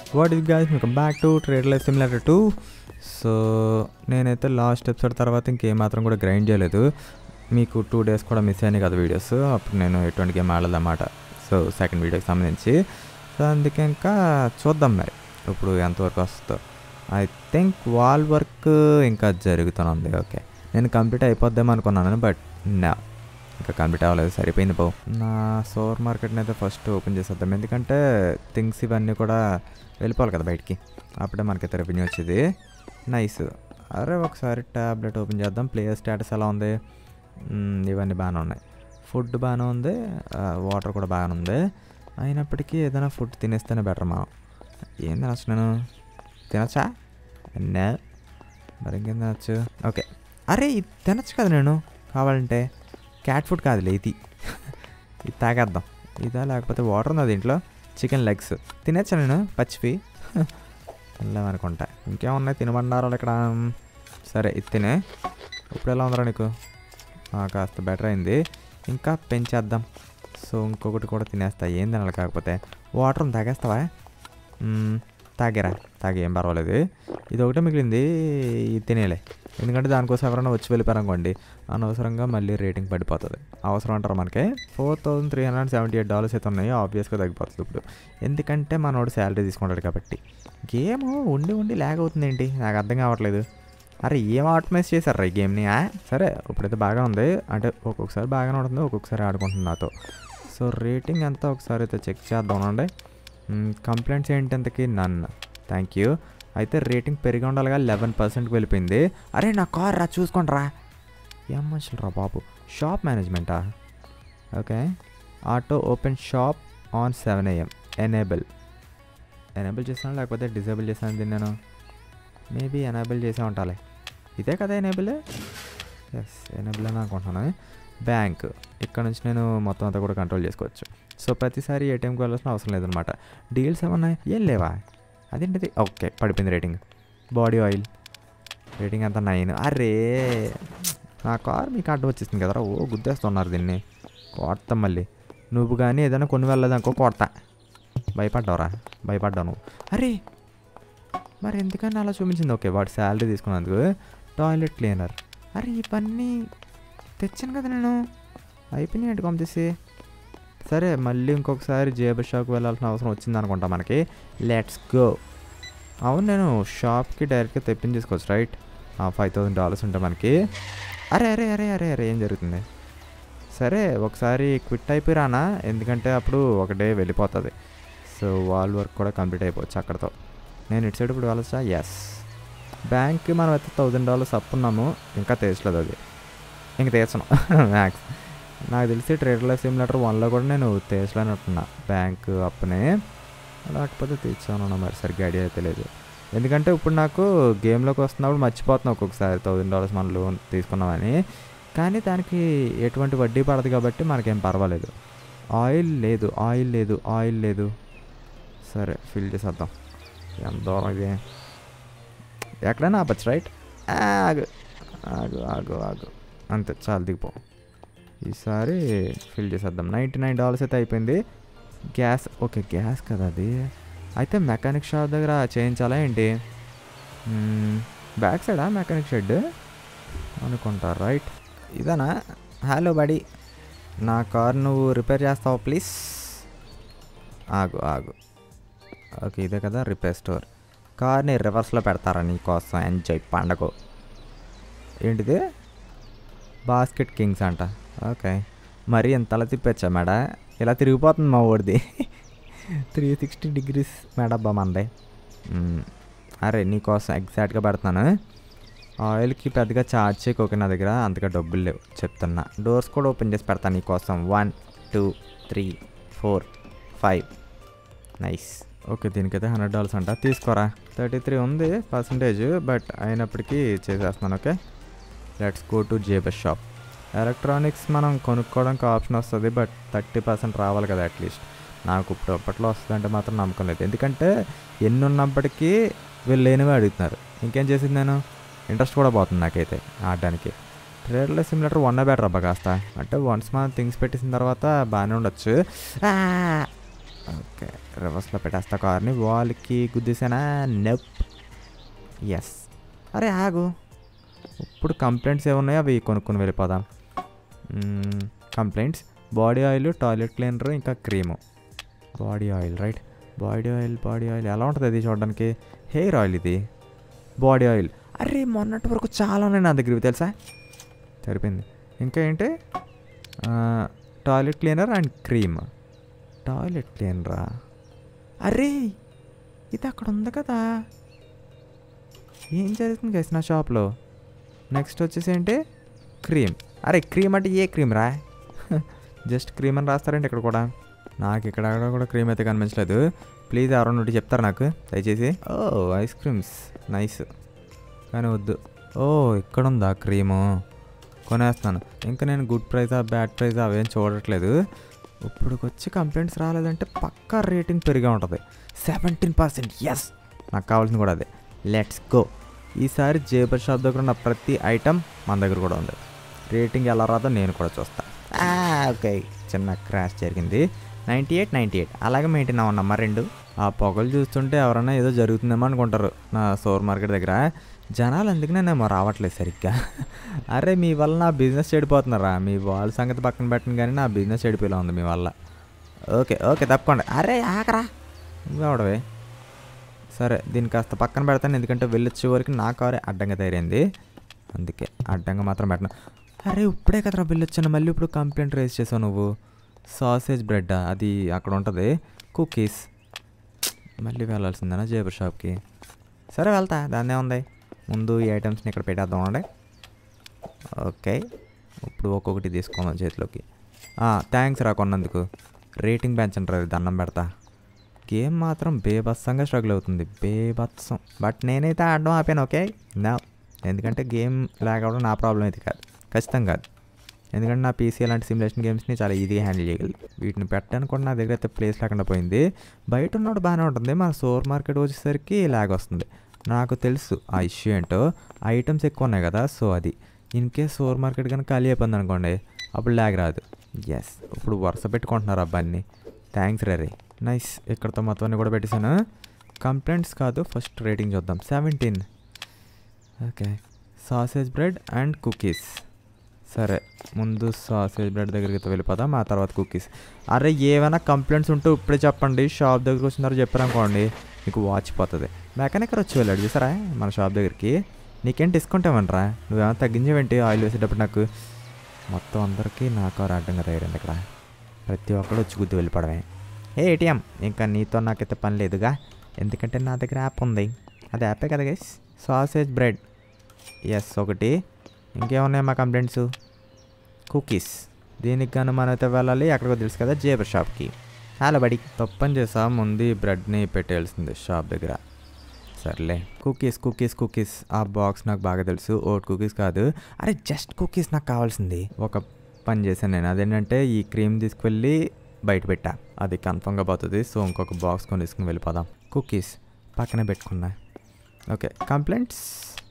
What is guys welcome back to trade life similar to so నేనైతే last episode తర్వాత ఇంకేం మాత్రం కూడా గ్రైండ్ చేయలేదు మీకు టూ డేస్ కూడా మిస్ అయినాయి కదా వీడియోస్ అప్పుడు నేను ఎటువంటి గేమ్ ఆడదన్నమాట సో సెకండ్ వీడియోకి సంబంధించి సో అందుకే ఇంకా చూద్దాం మరి ఇప్పుడు ఎంతవరకు వస్తుందో ఐ థింక్ వాల్ వర్క్ ఇంకా జరుగుతుంది ఓకే నేను కంప్లీట్ అయిపోద్దాం అనుకున్నాను బట్ నా ఇంకా కంప్లీట్ అవ్వలేదు సరిపోయింది పో నా సూపర్ మార్కెట్ని అయితే ఫస్ట్ ఓపెన్ చేసేద్దాం ఎందుకంటే థింగ్స్ ఇవన్నీ కూడా వెళ్ళిపోవాలి కదా బయటికి అప్పుడే మనకైతే రెవెన్యూ వచ్చేది నైస్ అరే ఒకసారి ట్యాబ్లెట్ ఓపెన్ చేద్దాం ప్లేయర్ స్టేటస్ ఎలా ఉంది మ్మ్, ఇవన్నీ బాగానే ఉన్నాయి ఫుడ్ బాగానే ఉంది వాటర్ కూడా బాగానే ఉంది అయినప్పటికీ ఏదైనా ఫుడ్ తినేస్తేనే బెటర్ మనం ఏం తినచ్చు నేను తినచ్చా అన్నా మరి ఇంకేం తినచ్చు ఓకే అరే ఇది తినచ్చు కదా నేను కావాలంటే క్యాట్ ఫుడ్ కాదులే ఇది ఇది తాగేద్దాం ఇదా లేకపోతే వాటర్ ఉందా దీంట్లో చికెన్ లెగ్స్ తినేచ్చా నేను పచ్చివి తినలేమనుకుంటా ఇంకేమున్నాయి తినబండారాలు ఇక్కడ సరే ఇది తినే ఇప్పుడు ఎలా ఉందిరా నీకు ఆ, కాస్త బెటర్ అయింది ఇంకా పెంచేద్దాం సో ఇంకొకటి కూడా తినేస్తా ఏం తినాలి కాకపోతే వాటర్ ఉంది తాగేస్తావా మ్మ్, తాగేరా తాగే ఏం పర్వాలేదు ఇది ఒకటే మిగిలింది ఇది తినేలే ఎందుకంటే దానికోసం ఎవరైనా వచ్చి వెళ్ళిపోయారనుకోండి అనవసరంగా మళ్ళీ రేటింగ్ పడిపోతుంది అవసరం అంటారు మనకి four thousand three hundred seventy eight dollars అయితే ఉన్నాయి ఆబ్వియస్గా తగ్గిపోతుంది ఇప్పుడు ఎందుకంటే మనోడు శాలరీ తీసుకుంటాడు కాబట్టి గేమ్ ఉండి ఉండి ల్యాగ్ అవుతుంది ఏంటి నాకు అర్థం కావట్లేదు అరే ఏం ఆటమైజ్ చేశారు ఈ గేమ్ని ఆ? సరే ఇప్పుడైతే బాగా ఉంది అంటే ఒక్కొక్కసారి బాగానే ఉంటుంది ఒక్కొక్కసారి ఆడుకుంటుంది నాతో సో రేటింగ్ ఎంత ఒకసారి అయితే చెక్ చేద్దాం అండి కంప్లైంట్స్ ఏంటి అంతకి నన్ను థ్యాంక్ యూ అయితే రేటింగ్ పెరిగి ఉండాలిగా లెవెన్ పర్సెంట్కి వెళ్ళిపోయింది అరే నా కార్ రా చూసుకోండి రా ఏం మనుషులు రా బాబు షాప్ మేనేజ్మెంటా okay auto open shop on seven AM enable enable చేసాను లేకపోతే డిజేబుల్ చేశాను దీన్ని నేను మేబీ ఎనేబుల్ చేసే ఉంటాలే ఇదే కదా ఎనేబుల్ ఎస్ ఎనేబుల్ అని అనుకుంటున్నాను బ్యాంక్ ఇక్కడ నుంచి నేను మొత్తం అంతా కూడా కంట్రోల్ చేసుకోవచ్చు సో ప్రతిసారి ఏటీఎంకి వెళ్ళాల్సిన అవసరం లేదనమాట డీల్స్ ఏమన్నా ఏం లేవా అదేంటిది ఓకే పడిపోయింది రేటింగ్ బాడీ ఆయిల్ రేటింగ్ అంతా నైన్ అరే నా కార్ మీకు అడ్డు వచ్చేసింది కదరా ఓ గుద్దేస్తున్నారు దీన్ని కొడతాం మళ్ళీ నువ్వు కానీ ఏదైనా కొన్ని వెళ్ళదనుకో కొడతా భయపడ్డావురా భయపడ్డావు నువ్వు అరే మరి ఎందుకని అలా చూపించింది ఓకే వాడు శాలరీ తీసుకున్నందుకు టాయిలెట్ క్లీనర్ అరే ఇవన్నీ తెచ్చాను కదా నేను అయిపోయినాయి ఏంటి పంపిస్తే సరే మళ్ళీ ఇంకొకసారి జేబర్ షాప్కి వెళ్ళాల్సిన అవసరం వచ్చింది అనుకుంటా మనకి లెట్స్ గో అవును నేను షాప్కి డైరెక్ట్గా తెప్పించేసుకోవచ్చు రైట్ ఫైవ్ థౌసండ్ డాలర్స్ ఉంటాయి మనకి అరే అరే అరే అరే అరే ఏం జరుగుతుంది సరే ఒకసారి క్విట్ అయిపోయిరానా ఎందుకంటే అప్పుడు ఒక డే వెళ్ళిపోతుంది సో వాల్ వర్క్ కూడా కంప్లీట్ అయిపోవచ్చు అక్కడతో నేను ఇటు సైడ్ ఇప్పుడు వెళ్ళొచ్చా ఎస్ బ్యాంక్కి మనం అయితే థౌజండ్ డాలర్స్ అప్పున్నాము ఇంకా తీర్చలేదు అది ఇంక తీర్చను మ్యాక్స్ నాకు తెలిసి ట్రేడ్ లైఫ్ సిమ్యులేటర్ వన్లో కూడా నేను తీర్చలేనట్టున్నా బ్యాంక్ అప్పునే లేకపోతే తీర్చాను మరి సరిగ్గా ఐడియా అయితే లేదు ఎందుకంటే ఇప్పుడు నాకు గేమ్లోకి వస్తున్నప్పుడు మర్చిపోతున్నాను ఒక్కొక్కసారి థౌజండ్ డాలర్స్ మనం లోన్ తీసుకున్నామని కానీ దానికి ఎటువంటి వడ్డీ పడదు కాబట్టి మనకేం పర్వాలేదు ఆయిల్ లేదు ఆయిల్ లేదు ఆయిల్ లేదు సరే ఫిల్ చేసేద్దాం ఎంత దూరం ఇది ఎక్కడైనా ఆపచ్చు రైట్ ఆగు ఆగు ఆగు ఆగు అంతే చాలు దిగిపో ఈసారి ఫిల్ చేసేద్దాం నైంటీ నైన్ డాలర్స్ అయితే అయిపోయింది గ్యాస్ ఓకే గ్యాస్ కదా అది అయితే మెకానిక్ షాప్ దగ్గర చేయించాలా ఏంటి బ్యాక్ సైడా మెకానిక్ షెడ్ అనుకుంటా రైట్ ఇదేనా హలో బడి నా కార్ నువ్వు రిపేర్ చేస్తావా ప్లీజ్ ఆగు ఆగు ఓకే ఇదే కదా రిపేర్ స్టోర్ కార్ని రివర్స్లో పెడతారా నీకోసం ఎంజాయ్ పండగ ఏంటిది బాస్కెట్ కింగ్స్ అంట ఓకే మరి ఎంతలా తిప్పచ్చా మేడ ఇలా తిరిగిపోతుంది మా ఊడిది త్రీ సిక్స్టీ డిగ్రీస్ మేడబ్బా మందే మ్మ్. అరే నీకోసం ఎగ్జాక్ట్గా పెడతాను ఆయిల్కి పెద్దగా ఛార్జ్ చేయకోక నా దగ్గర అంతగా డబ్బులు లేవు చెప్తున్నా డోర్స్ కూడా ఓపెన్ చేసి పెడతాను నీకోసం one two three four five nice okay దీనికైతే హండ్రెడ్ డాలర్స్ అంట తీసుకోరా థర్టీ త్రీ ఉంది పర్సంటేజ్ బట్ అయినప్పటికీ చేసేస్తున్నాను ఓకే లెట్స్ గో టు జేబస్ షాప్ ఎలక్ట్రానిక్స్ మనం కొనుక్కోవడానికి ఆప్షన్ వస్తుంది బట్ థర్టీ పర్సెంట్ రావాలి కదా అట్లీస్ట్ నాకు ఇప్పుడు అప్పట్లో వస్తుందంటే మాత్రం నమ్మకం లేదు ఎందుకంటే ఎన్ని ఉన్నప్పటికీ వీళ్ళు లేనివి అడుగుతున్నారు ఇంకేం చేసింది నేను ఇంట్రెస్ట్ కూడా పోతుంది నాకైతే ఆడడానికి ట్రేడ్లో సిమ్యులేటర్ వన్ బెటర్ అబ్బా కాస్త అంటే వన్స్ మనం థింగ్స్ పెట్టేసిన తర్వాత బాగానే ఉండొచ్చు ఆ! ఓకే రివర్స్లో పెట్టేస్తా కార్ని వాల్కి గుద్దేసానా నెప్ ఎస్ అరే ఆగు ఇప్పుడు కంప్లైంట్స్ ఏమున్నాయో అవి కొనుక్కొని వెళ్ళిపోదాం complaints body oil toilet cleaner ఇంకా cream body oil right body oil body oil ఎలా ఉంటుంది అది చూడడానికి హెయిర్ ఆయిల్ ఇది బాడీ ఆయిల్ అరే మొన్నటి వరకు చాలా ఉన్నాయి నా దగ్గర ఇవి తెలుసా సరిపోయింది ఇంకా ఏంటి toilet cleaner and cream toilet క్లీనరా అరే ఇది అక్కడ ఉంది కదా ఏం జరుగుతుంది గైస్ నా షాప్లో నెక్స్ట్ వచ్చేసి ఏంటి క్రీమ్ అరే క్రీమ్ అంటే ఏ క్రీమ్ రా జస్ట్ క్రీమ్ అని రాస్తారండి ఇక్కడ కూడా నాకు ఇక్కడ కూడా క్రీమ్ అయితే కనిపించలేదు ప్లీజ్ ఎవరైనా ఉంటే చెప్తారు నాకు దయచేసి ఓ ఐస్ క్రీమ్స్ నైస్ కానీ వద్దు ఓ ఇక్కడ ఉందా క్రీము కొనేస్తాను ఇంకా నేను గుడ్ ప్రైజా బ్యాడ్ ప్రైజా అవేం చూడట్లేదు ఇప్పుడుకి వచ్చి కంప్లైంట్స్ రాలేదంటే పక్కా రేటింగ్ పెరిగే ఉంటుంది సెవెంటీన్ పర్సెంట్ ఎస్ నాకు కావాల్సింది కూడా అదే లెట్స్ గో ఈసారి జేబర్ షాప్ దగ్గర ఉన్న ప్రతి ఐటమ్ మన దగ్గర కూడా ఉంది రేటింగ్ ఎలా రాదో నేను కూడా చూస్తాను ఓకే చిన్న క్రాష్ జరిగింది నైంటీ ఎయిట్ నైంటీ ఎయిట్ అలాగే మెయింటైన్ అవ్వనమ్మా రెండు ఆ పొగలు చూస్తుంటే ఎవరైనా ఏదో జరుగుతుందేమో అనుకుంటారు నా సూపర్ మార్కెట్ దగ్గర జనాలు అందుకనేమో రావట్లేదు సరిగ్గా అరే మీ వల్ల నా బిజినెస్ చెడిపోతున్నారా మీ వాళ్ళ సంగతి పక్కన పెట్టను కానీ నా బిజినెస్ చెడిపోయేలా ఉంది మీ వల్ల ఓకే ఓకే తప్పకుండా అరే ఆకరా నువ్వెవడవే సరే దీన్ని కాస్త పక్కన పెడతాను ఎందుకంటే వెళ్ళొచ్చే వరకు నా కారే అడ్డంగా తయారైంది అందుకే అడ్డంగా మాత్రం పెట్టను అరే ఇప్పుడే కదరా వెళ్ళొచ్చాను మళ్ళీ ఇప్పుడు కంప్లైంట్ రేస్ చేసావు నువ్వు సాసేజ్ బ్రెడ్ అది అక్కడ ఉంటుంది కుకీస్ మళ్ళీ వెళ్ళాల్సిందేనా జేబర్ షాప్కి సరే వెళ్తా దాన్నే ఉంది ముందు ఈ ఐటమ్స్ని ఇక్కడ పెట్టేద్దాం అండి ఓకే ఇప్పుడు ఒక్కొక్కటి తీసుకుందాం చేతిలోకి థ్యాంక్స్ రా కొన్నందుకు రేటింగ్ పెంచండి రా దండం పెడతా గేమ్ మాత్రం బేబత్సంగా స్ట్రగుల్ అవుతుంది బేబత్సం బట్ నేనైతే ఆడడం ఆపాను ఓకే నా ఎందుకంటే గేమ్ లేకపోవడం నా ప్రాబ్లం అయితే కాదు ఖచ్చితంగా కాదు ఎందుకంటే నా పీసీ అలాంటి సిమ్యులేషన్ గేమ్స్ని చాలా ఈజీగా హ్యాండిల్ చేయగలదు వీటిని పెట్టడానికి కూడా నా దగ్గర అయితే ప్లేస్ లేకుండా పోయింది బయట ఉన్నప్పుడు బాగానే ఉంటుంది మన సూపర్ మార్కెట్ వచ్చేసరికి లాగ్ వస్తుంది నాకు తెలుసు ఆ ఇష్యూ ఏంటో ఐటమ్స్ ఎక్కువ ఉన్నాయి కదా సో అది ఇన్ కేస్ సూపర్ మార్కెట్ కనుక ఖాళీ అయిపోయింది అనుకోండి అప్పుడు లాగ్ రాదు ఎస్ ఇప్పుడు వరుస పెట్టుకుంటున్నారు అబ్బాయిని థ్యాంక్స్ రే నైస్ ఇక్కడతో మొత్తం కూడా పెట్టేశాను కంప్లైంట్స్ కాదు ఫస్ట్ రేటింగ్ చూద్దాం seventeen okay sausage bread and cookies సరే ముందు సాసేజ్ బ్రెడ్ దగ్గరికి వెళ్ళిపోదాం ఆ తర్వాత కుకీస్ అరే ఏమైనా కంప్లైంట్స్ ఉంటే ఇప్పుడే చెప్పండి షాప్ దగ్గరికి వచ్చిన తర్వాత చెప్పారనుకోండి మీకు వాచిపోతుంది మెకానికర్ వచ్చి వెళ్ళాడు చూసారా మన షాప్ దగ్గరికి నీకేం డిస్కౌంట్ ఇవ్వండిరా నువ్వేమైనా తగ్గించేవేంటి ఆయిల్ వేసేటప్పుడు నాకు మొత్తం అందరికీ నా కారు అడ్డంగా తయారండి ఇక్కడ ప్రతి ఒక్కరు వచ్చి గుద్ది వెళ్ళిపోవడమే ఏ ఏటీఎం ఇంకా నీతో నాకైతే పని లేదుగా ఎందుకంటే నా దగ్గర యాప్ ఉంది అది యాపే కదా గైస్ సాసేజ్ బ్రెడ్ ఎస్ ఒకటి ఇంకేమున్నాయి మా కంప్లైంట్స్ కుకీస్ దీనికి గాను మనం అయితే వెళ్ళాలి ఎక్కడికో తెలుసు కదా జేబర్ షాప్కి హలో బడి తప్పని చేసా ముందు ఈ బ్రెడ్ని పెట్టేయాల్సింది షాప్ దగ్గర సర్లే కుకీస్ కుకీస్ కుకీస్ ఆ బాక్స్ నాకు బాగా తెలుసు ఓట్ కుకీస్ కాదు అరే జస్ట్ కుకీస్ నాకు కావాల్సింది ఒక పని చేశాను నేను అదేంటంటే ఈ క్రీమ్ తీసుకువెళ్ళి బయట పెట్టా అది కన్ఫర్మ్గా పోతుంది సో ఇంకొక బాక్స్ కొని తీసుకుని వెళ్ళిపోదాం కుకీస్ పక్కనే పెట్టుకున్నా ఓకే కంప్లైంట్స్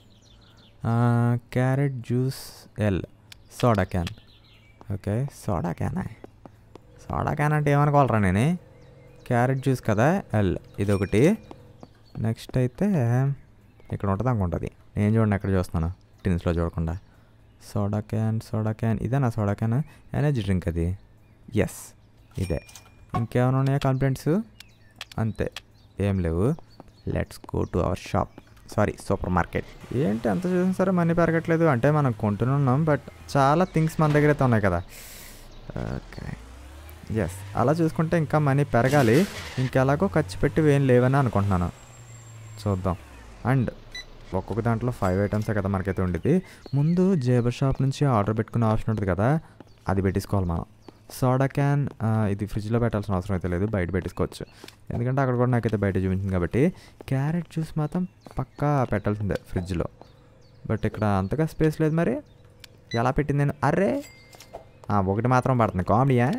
క్యారెట్ జ్యూస్ ఎల్ సోడా క్యాన్ ఓకే సోడా క్యానా సోడా క్యాన్ అంటే ఏమనుకోవాలరా నేను క్యారెట్ జ్యూస్ కదా ఎల్ ఇదొకటి నెక్స్ట్ అయితే ఇక్కడ ఉంటుంది అనుకుంటుంది నేను చూడండి ఎక్కడ చూస్తున్నాను టిన్స్లో చూడకుండా సోడా క్యాన్ సోడా క్యాన్ ఇదే నా సోడా క్యాన్ ఎనర్జీ డ్రింక్ అది ఎస్ ఇదే ఇంకేమైనా ఉన్నాయా కంప్లైంట్స్ అంతే ఏం లేవు let's go to our shop sorry supermarket ఏంటి ఎంత చూసినా సరే మనీ పెరగట్లేదు అంటే మనం కొంటూనే ఉన్నాం బట్ చాలా థింగ్స్ మన దగ్గర అయితే ఉన్నాయి కదా ఓకే ఎస్ అలా చూసుకుంటే ఇంకా మనీ పెరగాలి ఇంకెలాగో ఖర్చు పెట్టి ఏం లేవని అనుకుంటున్నాను చూద్దాం అండ్ ఒక్కొక్క దాంట్లో ఫైవ్ ఐటమ్సే కదా మనకైతే ఉండేది ముందు జేబర్ షాప్ నుంచి ఆర్డర్ పెట్టుకునే ఆప్షన్ ఉంటుంది కదా అది పెట్టేసుకోవాలి మనం సోడా క్యాన్ ఆ, ఇది ఫ్రిడ్జ్లో పెట్టాల్సిన అవసరం అయితే లేదు బయట పెట్టేసుకోవచ్చు ఎందుకంటే అక్కడ కూడా నాకైతే బయట చూపించింది కాబట్టి క్యారెట్ జ్యూస్ మాత్రం పక్కా పెట్టాల్సిందే ఫ్రిడ్జ్లో బట్ ఇక్కడ అంతగా స్పేస్ లేదు మరి ఎలా పెట్టింది నేను అరే ఆ, ఒకటి మాత్రం పడుతుంది కామెడీయా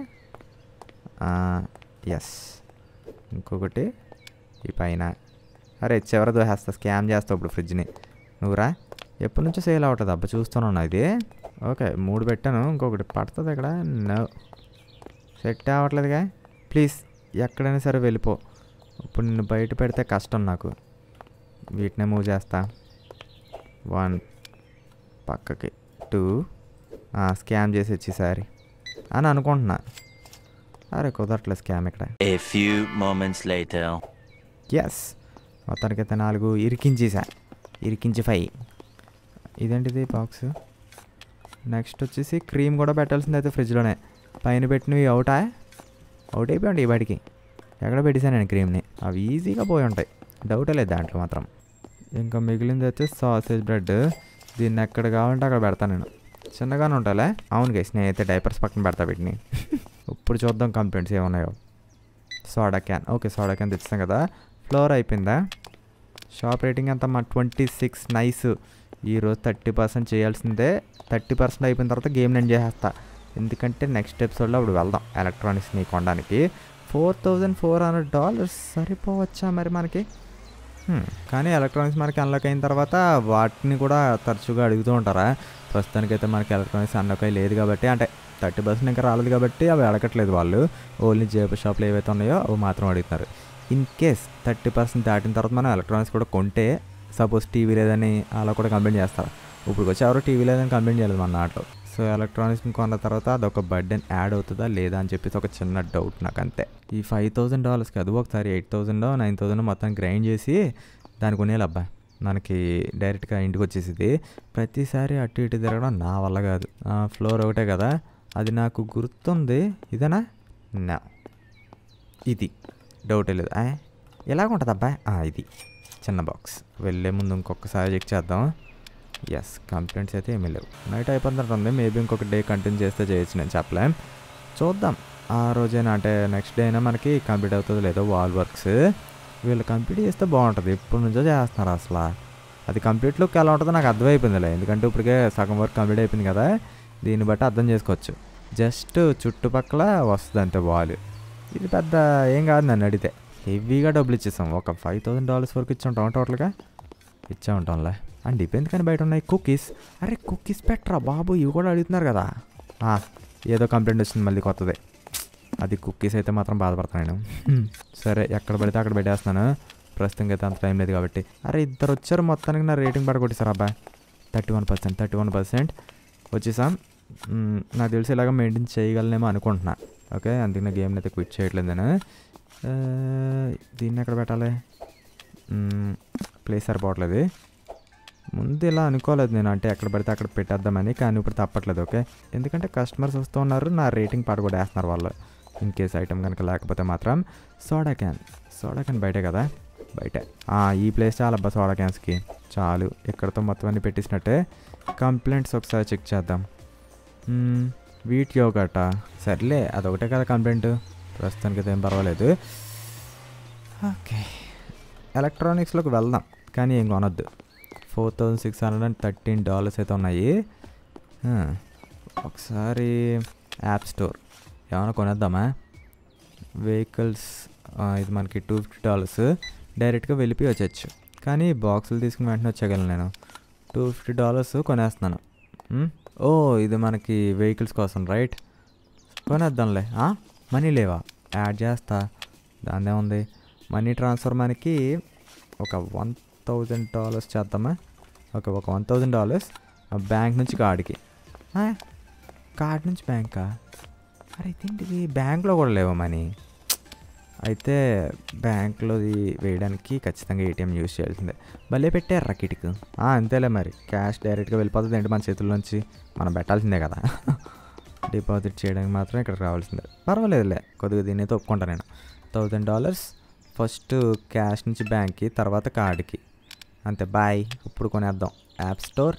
ఎస్ ఇంకొకటి ఈ పైన అరే చివరి దోహేస్తా స్కామ్ చేస్తావు ఇప్పుడు ఫ్రిడ్జ్ని నువ్వురా ఎప్పటి నుంచో సేల్ అవుతుంది అబ్బా చూస్తున్నాను ఇది ఓకే మూడు పెట్టాను ఇంకొకటి పడుతుంది ఇక్కడ నో సెట్ అవ్వట్లేదుగా ప్లీజ్ ఎక్కడైనా సరే వెళ్ళిపో ఇప్పుడు నిన్ను బయట పెడితే కష్టం నాకు వీటినే మూవ్ చేస్తా వన్ పక్కకి టూ స్కామ్ చేసి వచ్చేసారి అని అనుకుంటున్నా అరే కుదరట్లేదు స్కామ్ ఇక్కడ A few moments later. Yes మొత్తానికైతే నాలుగు ఇరికించేసా ఇరికించి ఫైవ్ ఇదేంటిది బాక్స్ నెక్స్ట్ వచ్చేసి క్రీమ్ కూడా పెట్టాల్సింది అయితే ఫ్రిడ్జ్లోనే పైన పెట్టినవి అవుటా అవుట్ అయిపోయి ఉంటాయి ఈ బడికి ఎక్కడ పెట్టేశాను నేను క్రీమ్ని అవి ఈజీగా పోయి ఉంటాయి డౌటే లేదు దాంట్లో మాత్రం ఇంకా మిగిలింది అయితే సాసేజ్ బ్రెడ్ దీన్ని ఎక్కడ కావాలంటే అక్కడ పెడతాను నేను చిన్నగానే ఉంటాలే అవును గైస్ నేనైతే డైపర్స్ పక్కన పెడతా వీటిని ఇప్పుడు చూద్దాం కంప్లైంట్స్ ఏమున్నాయో soda can okay soda can తెచ్చాం కదా ఫ్లోర్ అయిపోయిందా షాప్ రేటింగ్ అంతా మా ట్వంటీ సిక్స్ నైస్ ఈరోజు థర్టీ పర్సెంట్ చేయాల్సిందే థర్టీ పర్సెంట్ అయిపోయిన తర్వాత గేమ్ నేను చేసేస్తా ఎందుకంటే నెక్స్ట్ ఎపిసోడ్లో అప్పుడు వెళ్దాం ఎలక్ట్రానిక్స్ని కొనడానికి four thousand four hundred dollars సరిపోవచ్చా మరి మనకి హ్మ్, కానీ ఎలక్ట్రానిక్స్ మనకి అన్లాక్ అయిన తర్వాత వాటిని కూడా తరచుగా అడుగుతూ ఉంటారా ప్రస్తుతానికైతే మనకి ఎలక్ట్రానిక్స్ అన్లాక్ అయి లేదు కాబట్టి అంటే థర్టీ పర్సెంట్ ఇంకా రాలేదు కాబట్టి అవి అడగట్లేదు వాళ్ళు ఓన్లీ జేబు షాప్లో ఏవైతే ఉన్నాయో అవి మాత్రం అడుగుతున్నారు ఇన్ కేస్ థర్టీ పర్సెంట్ దాటిన తర్వాత మనం ఎలక్ట్రానిక్స్ కూడా కొంటే సపోజ్ టీవీ లేదని అలా కూడా కంప్లైంట్ చేస్తారు ఇప్పుడు వచ్చి ఎవరు టీవీ లేదని కంప్లైంట్ చేయలేదు మన నాట్లో సో ఎలక్ట్రానిక్స్ని కొన్న తర్వాత అదొక బర్డెన్ యాడ్ అవుతుందా లేదా అని చెప్పేసి ఒక చిన్న డౌట్ నాకు అంతే ఈ ఫైవ్ థౌసండ్ డాలర్స్ కాదు ఒకసారి ఎయిట్ థౌసండ్ నైన్ థౌసండ్ మొత్తం గ్రైండ్ చేసి దాని కొనేయాలి అబ్బా మనకి డైరెక్ట్గా ఇంటికి వచ్చేసింది ప్రతిసారి అటు ఇటు తిరగడం నా వల్ల కాదు ఫ్లోర్ ఒకటే కదా అది నాకు గుర్తుంది ఇదేనా నా ఇది డౌటే లేదు ఆ, ఎలాగుంటుంది అబ్బా ఆ, ఇది చిన్న బాక్స్ వెళ్ళే ముందు ఇంకొకసారి చెక్ చేద్దాం ఎస్ కంప్లైంట్స్ అయితే ఏమీ లేవు నైట్ అయిపోతున్నట్టుంది మేబీ ఇంకొక డే కంటిన్యూ చేస్తే చేయొచ్చు నేను చెప్పలేం చూద్దాం ఆ రోజైనా అంటే నెక్స్ట్ డే అయినా మనకి కంప్లీట్ అవుతుందో లేదో వాల్ వర్క్స్ వీళ్ళు కంప్లీట్ చేస్తే బాగుంటుంది ఎప్పటి నుంచో చేస్తున్నారు అసలు అది కంప్లీట్ లుక్ ఎలా ఉంటుందో నాకు అర్థమైపోయిందిలే ఎందుకంటే ఇప్పటికే సగం వర్క్ కంప్లీట్ అయిపోయింది కదా దీన్ని బట్టి అర్థం చేసుకోవచ్చు జస్ట్ చుట్టుపక్కల వస్తుంది అంతే వాల్ ఇది పెద్ద ఏం కాదు నన్ను అడిగితే హెవీగా డబ్బులు ఇచ్చేసాం ఒక ఫైవ్ థౌసండ్ డాలర్స్ వరకు ఇచ్చి ఉంటాం టోటల్గా ఇచ్చే ఉంటాంలే అండ్ డిపెండ్ కానీ బయట ఉన్నాయి కుకీస్ అరే కుకీస్ పెట్టరా బాబు ఇవి కూడా అడుగుతున్నారు కదా ఆ, ఏదో కంప్లైంట్ వచ్చింది మళ్ళీ కొత్తది అది కుకీస్ అయితే మాత్రం బాధపడతాను నేను సరే ఎక్కడ పడితే అక్కడ పెట్టేస్తున్నాను ప్రస్తుతం అయితే అంత టైం లేదు కాబట్టి అరే ఇద్దరు వచ్చారు మొత్తానికి నా రేటింగ్ పడగొట్టేశారు అబ్బాయి thirty one percent thirty one percent వచ్చేసాం మ్, నాకు తెలిసి ఇలాగ మెయింటైన్ చేయగలనేమో అనుకుంటున్నా ఓకే అందుకే నా గేమ్ని అయితే క్విట్ చేయట్లేదు నేను ఆ, దీన్ని ఎక్కడ పెట్టాలి మ్, ప్లేస్ సరిపోవట్లేదు ముందు ఇలా అనుకోలేదు నేను అంటే ఎక్కడ పడితే అక్కడ పెట్టేద్దామని కానీ ఇప్పుడు తప్పట్లేదు ఓకే ఎందుకంటే కస్టమర్స్ వస్తూ ఉన్నారు నా రేటింగ్ పడగొట్టేస్తున్నారు వాళ్ళు ఇన్ కేస్ ఐటమ్ కనుక లేకపోతే మాత్రం సోడా క్యాన్ సోడా క్యాన్ బయటే కదా బయటే ఆ, ఈ ప్లేస్ చాలా అబ్బా సోడా క్యాన్స్కి చాలు ఇక్కడతో మొత్తం అన్ని పెట్టేసినట్టే కంప్లైంట్స్ ఒకసారి చెక్ చేద్దాం మ్మ్, వీట్ యోగట సర్లే అదొకటే కదా కంప్లైంట్ ప్రస్తుతానికి అయితే ఏం పర్వాలేదు ఓకే ఎలక్ట్రానిక్స్లోకి వెళ్దాం కానీ ఏం కొనొద్దు four thousand six hundred and thirteen dollars అయితే ఉన్నాయి ఆ, ఒకసారి యాప్ స్టోర్ ఏమైనా కొనేద్దామా వెహికల్స్ ఇది మనకి టూ ఫిఫ్టీ డాలర్స్ డైరెక్ట్గా వెళ్ళిపోయి వచ్చచ్చు కానీ బాక్సులు తీసుకుని వెంటనే వచ్చేయగలను నేను టూ ఫిఫ్టీ డాలర్స్ కొనేస్తున్నాను మ్? ఓ ఇది మనకి వెహికల్స్ కోసం రైట్ కొనేద్దాంలే ఆ? మనీ లేవా యాడ్ చేస్తా దాన్నే ఉంది మనీ ట్రాన్స్ఫర్ మనకి ఒక వన్ థౌజండ్ డాలర్స్ చేద్దామా ఓకే ఒక వన్ థౌజండ్ డాలర్స్ బ్యాంక్ నుంచి కార్డుకి ఆ? కార్డ్ నుంచి బ్యాంకా అరే ఇదేంటిది బ్యాంక్లో కూడా లేవా మనీ అయితే బ్యాంక్లోది వేయడానికి ఖచ్చితంగా ఏటీఎం యూస్ చేయాల్సిందే భలే పెట్టారు రకిటికి అంతేలే మరి క్యాష్ డైరెక్ట్గా వెళ్ళిపోతుంది ఏంటి మన చేతుల్లోంచి మనం పెట్టాల్సిందే కదా డిపాజిట్ చేయడానికి మాత్రం ఇక్కడికి రావాల్సిందే పర్వాలేదులే కొద్దిగా దీన్ని అయితే ఒప్పుకుంటాను నేను థౌజండ్ డాలర్స్ ఫస్ట్ క్యాష్ నుంచి బ్యాంక్కి తర్వాత కార్డుకి అంతే బాయ్ ఇప్పుడు కొనేద్దాం యాప్ స్టోర్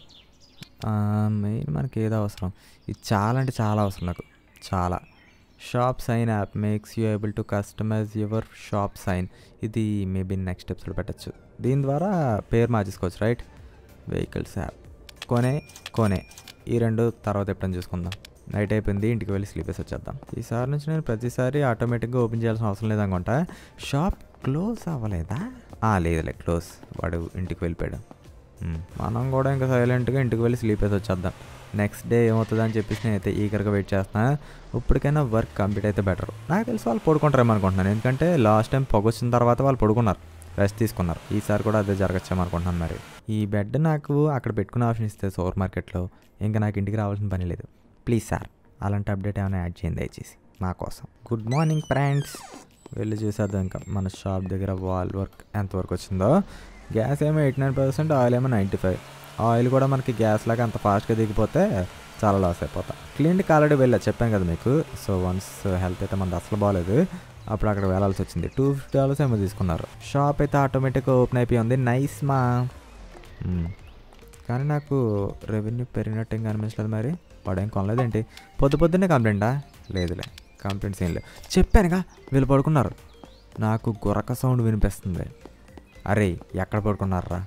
మెయిన్ మనకి ఏదో అవసరం ఇది చాలా అంటే చాలా అవసరం నాకు చాలా shop sign app makes you able to customize your shop sign ఇది మేబీ నెక్స్ట్ ఎపిసోడ్ పెట్టచ్చు దీని ద్వారా పేరు మార్చేసుకోవచ్చు రైట్ వెహికల్స్ యాప్ కొనే కొనే ఈ రెండు తర్వాత ఎప్పుడైనా చూసుకుందాం నైట్ అయిపోయింది ఇంటికి వెళ్ళి స్లీపేస్ వచ్చేద్దాం ఈసారి నుంచి నేను ప్రతిసారి ఆటోమేటిక్గా ఓపెన్ చేయాల్సిన అవసరం లేదనుకుంటా షాప్ క్లోజ్ అవ్వలేదా ఆ, లేదులే క్లోజ్ వాడు ఇంటికి వెళ్ళిపోయాడు మ్, మనం కూడా ఇంకా సైలెంట్గా ఇంటికి వెళ్ళి స్లీపేస్ వచ్చేద్దాం నెక్స్ట్ డే ఏమవుతుందని అని చెప్పేసి నేనైతే ఈగర్గా వెయిట్ చేస్తున్నా ఇప్పటికైనా వర్క్ కంప్లీట్ అయితే బెటర్ నాకు తెలిసి వాళ్ళు పడుకుంటారేమో అనుకుంటున్నాను ఎందుకంటే లాస్ట్ టైం పొగ వచ్చిన తర్వాత వాళ్ళు పడుకున్నారు రెస్ట్ తీసుకున్నారు ఈసారి కూడా అదే జరగచ్చేమో అనుకుంటున్నాను మరి ఈ బెడ్ నాకు అక్కడ పెట్టుకునే ఆప్షన్ ఇస్తే సూపర్ మార్కెట్లో ఇంకా నాకు ఇంటికి రావాల్సిన పని లేదు ప్లీజ్ సార్ అలాంటి అప్డేట్ ఏమైనా యాడ్ చేయండి దయచేసి మా కోసం గుడ్ మార్నింగ్ ఫ్రెండ్స్ వెళ్ళి చూసేద్దాం ఇంకా మన షాప్ దగ్గర వాల్ వర్క్ ఎంతవరకు వచ్చిందో గ్యాస్ ఏమో ఎయిటీ నైన్ పర్సెంట్ ఆయిల్ ఏమో నైంటీ ఫైవ్ ఆయిల్ కూడా మనకి గ్యాస్ లాగా అంత ఫాస్ట్గా దిగిపోతే చాలా లాస్ అయిపోతాం క్లీన్కి ఆల్రెడీ వెళ్ళా చెప్పాను కదా మీకు సో వన్స్ హెల్త్ అయితే మనది అసలు బాగాలేదు అప్పుడు అక్కడ వెళ్ళాల్సి వచ్చింది టూ ఫిఫ్టీ డాలర్స్ ఏమో తీసుకున్నారు షాప్ అయితే ఆటోమేటిక్గా ఓపెన్ అయిపోయి ఉంది నైస్ మా మ్మ్. కానీ నాకు రెవెన్యూ పెరిగినట్టు ఏం కనిపించలేదు మరి వాడు ఏం కొనలేదేంటి పొద్దు పొద్దున్నే కంప్లైంటా లేదులే కంప్లైంట్స్ ఏం లేవు చెప్పానుగా వీళ్ళు పడుకున్నారు నాకు గురక సౌండ్ వినిపిస్తుంది అరే ఎక్కడ పడుకున్నారా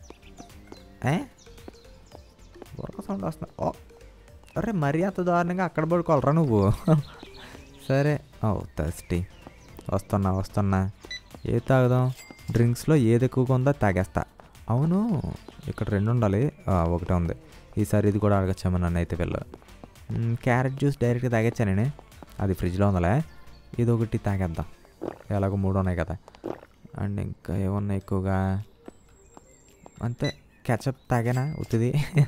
ఏ గురక సౌండ్ వస్తుంది ఓ అరే మరీ అంత దారుణంగా అక్కడ పడుకోవాలరా నువ్వు సరే ఓ థర్స్టీ వస్తున్నా వస్తున్నా ఏ తాగుదాం డ్రింక్స్లో ఏది ఎక్కువగా ఉందో తాగేస్తా అవును ఇక్కడ రెండు ఉండాలి ఆ, ఒకటే ఉంది ఈసారి ఇది కూడా అడగచ్చాము నన్ను అయితే వెళ్ళు మ్, క్యారెట్ జ్యూస్ డైరెక్ట్గా తాగొచ్చా నేను అది ఫ్రిడ్జ్లో ఉందలే ఇది ఒకటి తాగేద్దాం ఎలాగో మూడు ఉన్నాయి కదా అండ్ ఇంకా ఏమన్నా ఎక్కువగా అంతే కెచప్ తాగానా ఉత్తిది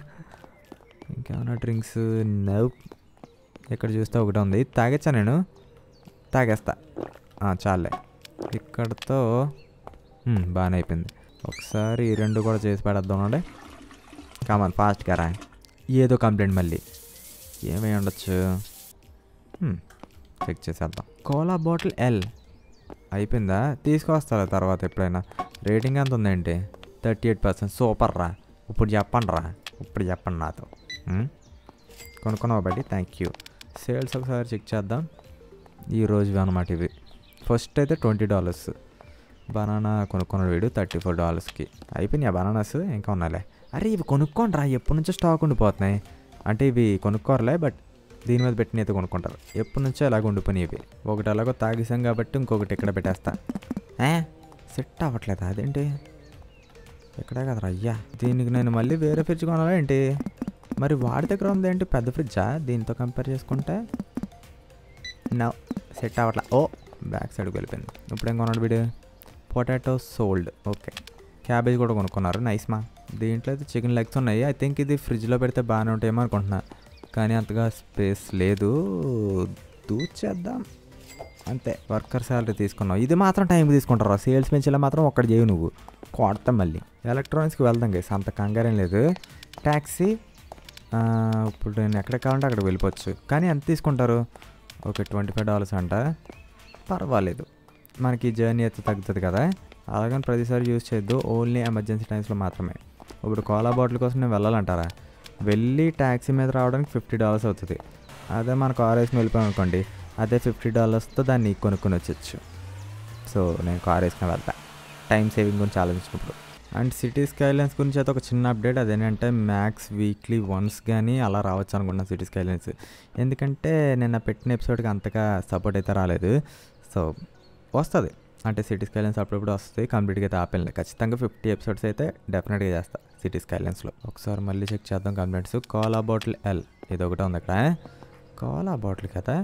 ఇంకేమైనా డ్రింక్స్ నవ్ ఇక్కడ చూస్తే ఒకటి ఉంది ఇది తాగొచ్చా నేను తాగేస్తా ఆ, చాలే ఇక్కడతో మ్, బాగానే అయిపోయింది ఒకసారి ఈ రెండు కూడా చేసి పెడద్దాం అండి కామన్ ఫాస్ట్గా రా ఏదో కంప్లైంట్ మళ్ళీ ఏమై ఉండొచ్చు మ్, చెక్ చేసేద్దాం కోలా బాటిల్ ఎల్ అయిపోయిందా తీసుకొస్తారా తర్వాత ఎప్పుడైనా రేటింగ్ ఎంత ఉందేంటి థర్టీ ఎయిట్ పర్సెంట్ సూపర్ రా ఇప్పుడు చెప్పండి రా ఇప్పుడు చెప్పండి నాతో మ్? కొనుక్కున్నావు బట్టి థ్యాంక్ యూ సేల్స్ ఒకసారి చెక్ చేద్దాం ఈ రోజువి అనమాట ఇవి ఫస్ట్ అయితే ట్వంటీ డాలర్స్ బనానా కొనుక్కున్నాడు వీడు థర్టీ ఫోర్ డాలర్స్కి అయిపోయినాయి బనానాస్ ఇంకా ఉన్నాలే అరే ఇవి కొనుక్కోండి రా ఎప్పటి నుంచో స్టాక్ ఉండిపోతున్నాయి అంటే ఇవి కొనుక్కోరలే బట్ దీని మీద పెట్టిన అయితే కొనుక్కుంటారు ఎప్పటి నుంచో అలాగ ఉండిపోయినాయి ఇవి ఒకటి అలాగో తాగేసాం కాబట్టి ఇంకొకటి ఇక్కడ పెట్టేస్తా ఏ సెట్ అవ్వట్లేదా అదేంటి ఇక్కడే కదరా అయ్యా దీనికి నేను మళ్ళీ వేరే ఫ్రిడ్జ్ కొనాలా ఏంటి మరి వాడి దగ్గర ఉంది ఏంటి పెద్ద ఫ్రిడ్జా దీంతో కంపేర్ చేసుకుంటే నా సెట్ అవ్వట్లా ఓ బ్యాక్ సైడ్కి వెళ్ళిపోయింది ఇప్పుడు ఏం కొన్నాడు వీడు పొటాటో సోల్డ్ ఓకే క్యాబేజ్ కూడా కొనుక్కున్నారు నైస్ మా దీంట్లో అయితే చికెన్ లెగ్స్ ఉన్నాయి ఐ థింక్ ఇది ఫ్రిడ్జ్లో పెడితే బాగానే ఉంటాయేమో అనుకుంటున్నా కానీ అంతగా స్పేస్ లేదు దూచేద్దాం అంతే వర్కర్ శాలరీ తీసుకున్నావు ఇది మాత్రం టైంకి తీసుకుంటారు సేల్స్ పెంచేలా మాత్రం ఒక్కటి చేయవు నువ్వు కొడతాం మళ్ళీ ఎలక్ట్రానిక్స్కి వెళ్దాం గైస్ అంత కంగారేం లేదు ట్యాక్సీ ఆ, ఇప్పుడు నేను ఎక్కడ కావాలంటే అక్కడ వెళ్ళిపోవచ్చు కానీ ఎంత తీసుకుంటారు ఓకే ట్వంటీ ఫైవ్ డాలర్స్ అంట పర్వాలేదు మనకి జర్నీ అయితే తగ్గుతుంది కదా అలాగని ప్రతిసారి యూజ్ చేయొద్దు ఓన్లీ ఎమర్జెన్సీ టైమ్స్లో మాత్రమే ఇప్పుడు కోలా బాటిల్ కోసం నేను వెళ్ళాలంటారా వెళ్ళి ట్యాక్సీ మీద రావడానికి ఫిఫ్టీ డాలర్స్ అవుతుంది అదే మన కార్ వేసుకుని వెళ్ళిపోయాం అనుకోండి అదే ఫిఫ్టీ డాలర్స్తో దాన్ని కొనుక్కొని వచ్చచ్చు సో నేను కార్ వేసుకుని వెళ్తా టైం సేవింగ్ గురించి ఆలోచించినప్పుడు అండ్ సిటీ స్కైలైన్స్ గురించి అయితే ఒక చిన్న అప్డేట్ అదేంటంటే మ్యాక్స్ వీక్లీ వన్స్ కానీ అలా రావచ్చు అనుకుంటున్నాను సిటీ స్కైలైన్స్ ఎందుకంటే నిన్న పెట్టిన ఎపిసోడ్కి అంతగా సపోర్ట్ అయితే రాలేదు సో వస్తుంది అంటే సిటీ స్కైలైన్స్ అప్పుడప్పుడు వస్తుంది కంప్లీట్గా అయితే ఆపేయాలి ఖచ్చితంగా ఫిఫ్టీ ఎపిసోడ్స్ అయితే డెఫినెట్గా చేస్తా సిటీ స్కైలైన్స్లో ఒకసారి మళ్ళీ చెక్ చేద్దాం కంప్లైంట్స్ కోలా బాటిల్ ఎల్ ఇది ఒకటే ఉంది ఇక్కడ కోలా బాటిల్ కదా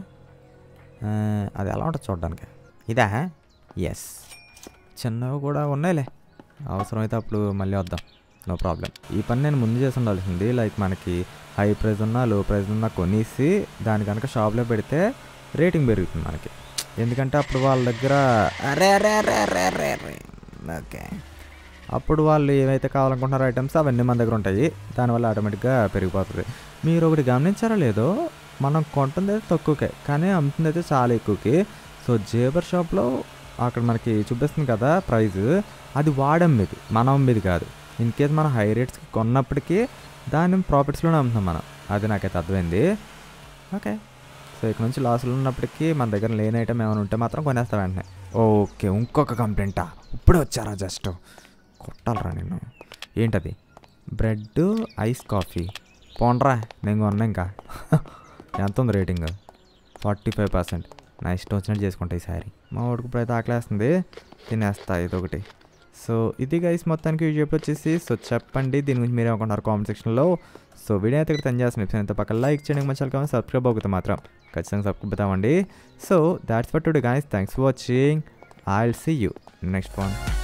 ఆ, అది ఎలా ఉంటుంది చూడడానికి ఇదా ఎస్ చిన్నవి కూడా ఉన్నాయిలే అవసరమైతే అప్పుడు మళ్ళీ వద్దాం నో ప్రాబ్లం ఈ పని నేను ముందు చేసి ఉండాల్సింది లైక్ మనకి హై ప్రైస్ ఉన్నా లో ప్రైస్ ఉన్నా కొనేసి దాని కనుక షాప్లో పెడితే రేటింగ్ పెరుగుతుంది మనకి ఎందుకంటే అప్పుడు వాళ్ళ దగ్గర అరే అరే అరే అరే అరే అరే ఓకే అప్పుడు వాళ్ళు ఏవైతే కావాలనుకుంటున్నారో ఐటమ్స్ అవన్నీ మన దగ్గర ఉంటాయి దానివల్ల ఆటోమేటిక్గా పెరిగిపోతుంది మీరు ఒకటి గమనించారో లేదో మనం కొంటుంది అయితే తక్కువకే కానీ అమ్ముతుంది అయితే చాలా ఎక్కువకి సో జేబర్ షాప్లో అక్కడ మనకి చూపిస్తుంది కదా ప్రైస్ అది వాడమ్మేది మనం అమ్మేది కాదు ఇన్ కేస్ మనం హై రేట్స్కి కొన్నప్పటికీ దాన్ని ప్రాఫిట్స్లోనే అమ్ముతాం మనం అది నాకైతే అర్థమైంది ఓకే సో ఇక్కడ నుంచి లాస్లో ఉన్నప్పటికీ మన దగ్గర లేని ఐటమ్ ఏమైనా ఉంటే మాత్రం కొనేస్తా వెంటనే ఓకే ఇంకొక కంప్లైంటా ఇప్పుడే వచ్చారా జస్ట్ కొట్టాలరా నేను ఏంటది బ్రెడ్ ఐస్ కాఫీ పోండ్రా నేను కొన్నా ఇంకా ఎంత ఉంది రేటింగ్ ఫార్టీ ఫైవ్ పర్సెంట్ నా ఇష్టం వచ్చినట్టు చేసుకుంటా ఈసారి మా వాడికి ఇప్పుడు అయితే ఆకలేస్తుంది తినేస్తా ఇదొకటి సో ఇది గైస్ మొత్తానికి వీడియో వచ్చేసి సో చెప్పండి దీని గురించి మీరే అనుకుంటున్నారు కామెంట్ సెక్షన్లో సో వీడియో అయితే ఇక్కడ తను చేసిన ఎపిసోడ్ అయితే పక్కన లైక్ చేయడానికి మంచి కావాలి సబ్స్క్రైబ్ అవుతుంది మాత్రం ఖచ్చితంగా సబ్స్క్రైబ్ అవుతామండి so that's for today guys thanks for watching I will see you next one